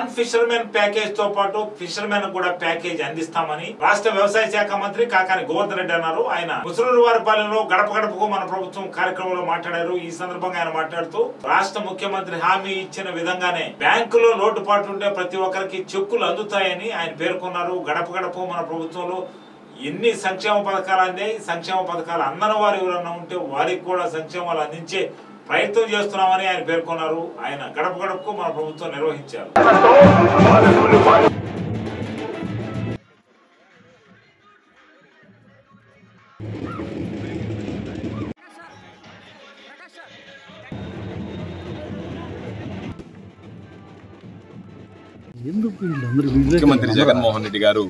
non fishermen package తో పాటు fishermen కూడా ప్యాకేజ్ అందిస్తామని రాష్ట్ర వ్యవసాయ శాఖ మంత్రి కాకాని గోవర్ధన్ రెడ్డి అన్నారు ఆయన ముసలూరు వారిపాలెంలో గడప గడపకు మన ప్రభుత్వం కార్యక్రమంలో మాట్లాడారు ఈ సందర్భంగా ఆయన మాట్లాడుతూ రాష్ట్ర ముఖ్యమంత్రి హామీ ఇచ్చిన విధంగానే బ్యాంకులో లోటుపాట్లుంటే ప్రతి ఒక్కరికి చెక్కులు అందుతాయని ఆయన పేర్కొన్నారు గడప గడపకు మన ప్రభుత్వంలో ఎన్ని సంక్షేమ పథకాలు అందాయి సంక్షేమ పథకాలు అందని వారు ఎవరన్నా ఉంటే వారికి కూడా సంక్షేమాలు అందించే ప్రయత్నం చేస్తున్నామని ఆయన పేర్కొన్నారు ఆయన గడప గడపకు మన ప్రభుత్వం నిర్వహించారు ఎందుకు వీళ్ళందరూ వీళ్ళే ముఖ్యమంత్రి జగన్మోహన్ రెడ్డి గారు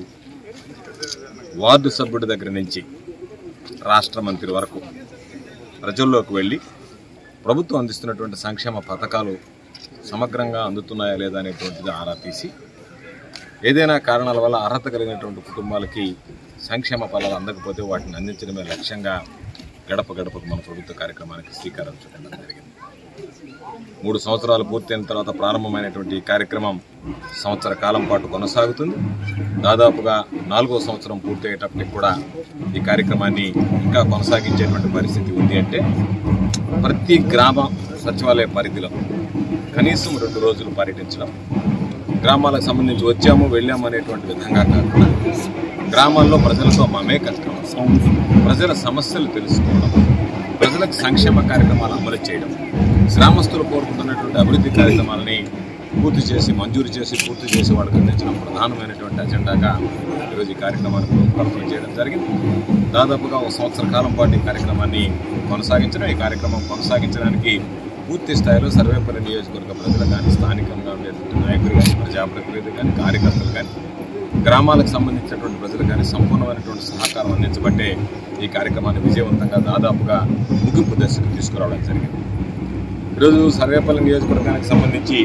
వార్డు సభ్యుడి దగ్గర నుంచి రాష్ట్ర మంత్రి వరకు ప్రజల్లోకి వెళ్ళి ప్రభుత్వం అందిస్తున్నటువంటి సంక్షేమ పథకాలు సమగ్రంగా అందుతున్నాయా లేదా అనేటువంటిది ఆరా తీసి ఏదైనా కారణాల వల్ల అర్హత కలిగినటువంటి కుటుంబాలకి సంక్షేమ ఫలాలు అందకపోతే వాటిని అందించడమే లక్ష్యంగా గడప గడపకు మన ప్రభుత్వ కార్యక్రమానికి శ్రీకారం చుట్టడం జరిగింది మూడు సంవత్సరాలు పూర్తయిన తర్వాత ప్రారంభమైనటువంటి ఈ కార్యక్రమం సంవత్సర కాలం పాటు కొనసాగుతుంది దాదాపుగా నాలుగో సంవత్సరం పూర్తయ్యేటప్పటికి కూడా ఈ కార్యక్రమాన్ని ఇంకా కొనసాగించేటువంటి పరిస్థితి ఉంది అంటే ప్రతి గ్రామ సచివాలయ పరిధిలో కనీసం రెండు రోజులు పర్యటించడం గ్రామాలకు సంబంధించి వచ్చాము వెళ్ళాము అనేటువంటి విధంగా కాకుండా గ్రామాల్లో ప్రజలతో మమేకత్వం ప్రజల సమస్యలు తెలుసుకోవడం ప్రజలకు సంక్షేమ కార్యక్రమాలు అమలు చేయడం గ్రామస్తులు కోరుకుంటున్నటువంటి అభివృద్ధి కార్యక్రమాలని పూర్తి చేసి మంజూరు చేసి పూర్తి చేసి వాళ్ళకి అందించడం ప్రధానమైనటువంటి అజెండాగా ఈరోజు ఈ కార్యక్రమాన్ని రూపకల్పన చేయడం జరిగింది దాదాపుగా ఒక సంవత్సర కాలం పాటు ఈ కార్యక్రమాన్ని కొనసాగించడం ఈ కార్యక్రమం కొనసాగించడానికి పూర్తి స్థాయిలో సర్వేపల్లి నియోజకవర్గ ప్రజలు కానీ స్థానికంగా ఉండేటువంటి నాయకులు కానీ ప్రజాప్రతినిధులు కానీ కార్యకర్తలు కానీ గ్రామాలకు సంబంధించినటువంటి ప్రజలు కానీ సంపూర్ణమైనటువంటి సహకారం అందించబట్టే ఈ కార్యక్రమాన్ని విజయవంతంగా దాదాపుగా ముగింపు దశకు తీసుకురావడం జరిగింది ఈరోజు సర్వేపల్లి నియోజకవర్గానికి సంబంధించి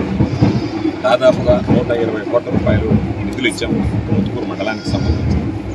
దాదాపుగా నూట ఇరవై కోట్ల రూపాయలు నిధులు ఇచ్చాము ముత్తుకూరు మండలానికి సంబంధించి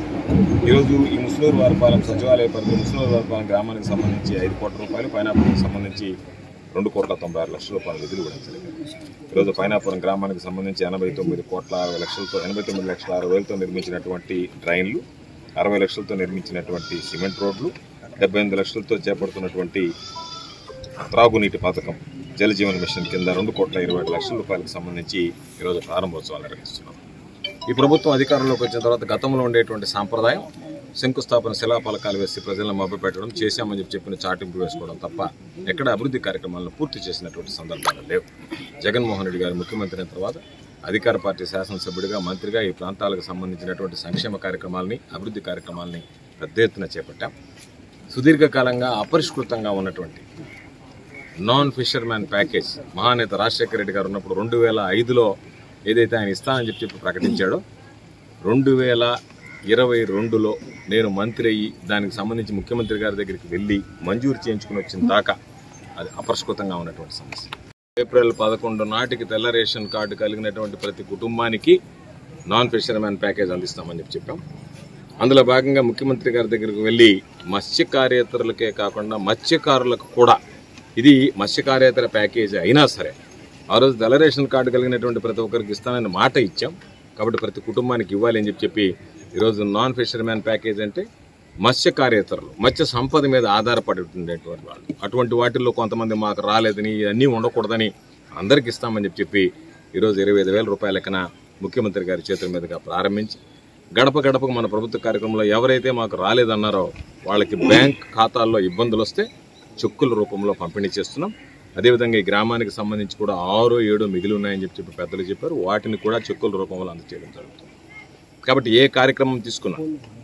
ఈరోజు ఈ ముస్లూరు వారిపాలెం సచివాలయ పరిధి ముస్లూరు వారిపాలెం గ్రామానికి సంబంధించి ఐదు కోట్ల రూపాయలు పైనాపురంకి సంబంధించి రెండు కోట్ల తొంభై ఆరు లక్షల రూపాయల నిధులు ఇవ్వడం జరిగింది ఈరోజు పైనాపురం గ్రామానికి సంబంధించి ఎనభై తొమ్మిది కోట్ల అరవై లక్షలతో ఎనభై తొమ్మిది లక్షల అరవై వేలతో నిర్మించినటువంటి డ్రైన్లు అరవై లక్షలతో నిర్మించినటువంటి సిమెంట్ రోడ్లు డెబ్బై ఎనిమిది లక్షలతో చేపడుతున్నటువంటి త్రాగునీటి పథకం జలజీవన్ మిషన్ కింద రెండు కోట్ల ఇరవై ఏడు లక్షల రూపాయలకు సంబంధించి ఈరోజు ప్రారంభోత్సవాలు నిర్వహిస్తున్నాం ఈ ప్రభుత్వం అధికారంలోకి వచ్చిన తర్వాత గతంలో ఉండేటువంటి సాంప్రదాయం శంకుస్థాపన శిలాఫలకాలు వేసి ప్రజలను మభ్యపెట్టడం చేశామని చెప్పి చెప్పిన చాటింపు వేసుకోవడం తప్ప ఎక్కడ అభివృద్ధి కార్యక్రమాలను పూర్తి చేసినటువంటి సందర్భాలు లేవు జగన్మోహన్ రెడ్డి గారు ముఖ్యమంత్రి అయిన తర్వాత అధికార పార్టీ శాసనసభ్యుడిగా మంత్రిగా ఈ ప్రాంతాలకు సంబంధించినటువంటి సంక్షేమ కార్యక్రమాలని అభివృద్ధి కార్యక్రమాలని పెద్ద ఎత్తున చేపట్టాం సుదీర్ఘకాలంగా అపరిష్కృతంగా ఉన్నటువంటి నాన్ ఫిషర్మ్యాన్ ప్యాకేజ్ మహానేత రాజశేఖర రెడ్డి గారు ఉన్నప్పుడు రెండు వేల ఐదులో ఏదైతే ఆయన ఇస్తానని చెప్పి చెప్పి ప్రకటించాడో రెండు వేల ఇరవై రెండులో నేను మంత్రి అయ్యి దానికి సంబంధించి ముఖ్యమంత్రి గారి దగ్గరికి వెళ్ళి మంజూరు చేయించుకుని వచ్చిన దాకా అది అపరిష్కృతంగా ఉన్నటువంటి సమస్య ఏప్రిల్ పదకొండు నాటికి తెల్ల రేషన్ కార్డు కలిగినటువంటి ప్రతి కుటుంబానికి నాన్ ఫిషర్మ్యాన్ ప్యాకేజ్ అందిస్తామని చెప్పి చెప్పాం అందులో భాగంగా ముఖ్యమంత్రి గారి దగ్గరికి వెళ్ళి మత్స్యకార్యేతరులకే కాకుండా మత్స్యకారులకు కూడా ఇది మత్స్యకార్యేతర ప్యాకేజీ అయినా సరే ఆ రోజు తెల్ల రేషన్ కార్డు కలిగినటువంటి ప్రతి ఒక్కరికి ఇస్తానని మాట ఇచ్చాం కాబట్టి ప్రతి కుటుంబానికి ఇవ్వాలి అని చెప్పి చెప్పి ఈరోజు నాన్ ఫిషర్మ్యాన్ ప్యాకేజ్ అంటే మత్స్యకార్యేతరులు మత్స్య సంపద మీద ఆధారపడి ఉండేటువంటి వాళ్ళు అటువంటి వాటిల్లో కొంతమంది మాకు రాలేదని ఇవన్నీ ఉండకూడదని అందరికి ఇస్తామని చెప్పి చెప్పి ఈరోజు ఇరవై ఐదు వేల రూపాయల లెక్కన ముఖ్యమంత్రి గారి చేతుల మీదుగా ప్రారంభించి గడప గడపకు మన ప్రభుత్వ కార్యక్రమంలో ఎవరైతే మాకు రాలేదన్నారో వాళ్ళకి బ్యాంక్ ఖాతాల్లో ఇబ్బందులు వస్తే చెక్కుల రూపంలో పంపిణీ చేస్తున్నాం అదేవిధంగా ఈ గ్రామానికి సంబంధించి కూడా ఆరు ఏడు మిగిలి ఉన్నాయని చెప్పి చెప్పి పెద్దలు చెప్పారు వాటిని కూడా చెక్కుల రూపంలో అందజేయడం జరుగుతుంది కాబట్టి ఏ కార్యక్రమం తీసుకున్నా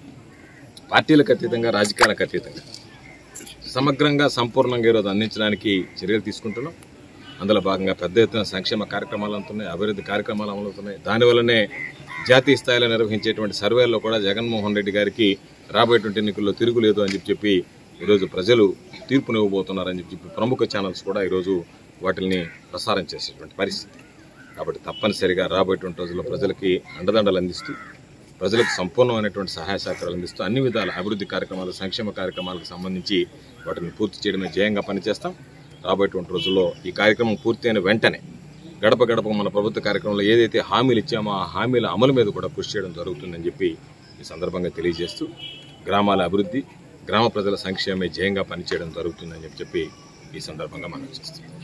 పార్టీలకు అతీతంగా రాజకీయాలకు అతీతంగా సమగ్రంగా సంపూర్ణంగా ఈరోజు అందించడానికి చర్యలు తీసుకుంటున్నాం అందులో భాగంగా పెద్ద ఎత్తున సంక్షేమ కార్యక్రమాలు అందుతున్నాయి అభివృద్ధి కార్యక్రమాలు అమలవుతున్నాయి దానివల్లనే జాతీయ స్థాయిలో నిర్వహించేటువంటి సర్వేల్లో కూడా జగన్మోహన్ రెడ్డి గారికి రాబోయేటువంటి ఎన్నికల్లో తిరుగులేదు అని చెప్పి చెప్పి ఈరోజు ప్రజలు తీర్పునివ్వబోతున్నారని చెప్పి ప్రముఖ ఛానల్స్ కూడా ఈరోజు వాటిని ప్రసారం చేసేటువంటి పరిస్థితి కాబట్టి తప్పనిసరిగా రాబోయేటువంటి రోజుల్లో ప్రజలకి అండదండలు అందిస్తూ ప్రజలకు సంపూర్ణమైనటువంటి సహాయ సహకారాలు అందిస్తూ అన్ని విధాల అభివృద్ధి కార్యక్రమాలు సంక్షేమ కార్యక్రమాలకు సంబంధించి వాటిని పూర్తి చేయడమే ధ్యేయంగా పనిచేస్తాం రాబోయేటువంటి రోజుల్లో ఈ కార్యక్రమం పూర్తి అయిన వెంటనే గడప గడప మన ప్రభుత్వ కార్యక్రమంలో ఏదైతే హామీలు ఇచ్చామో ఆ హామీల అమలు మీద కూడా కృషి చేయడం జరుగుతుందని చెప్పి ఈ సందర్భంగా తెలియజేస్తూ గ్రామాల అభివృద్ధి గ్రామ ప్రజల సంక్షేమే ధ్యేయంగా పనిచేయడం జరుగుతుందని చెప్పి చెప్పి ఈ సందర్భంగా మనం చేస్తాం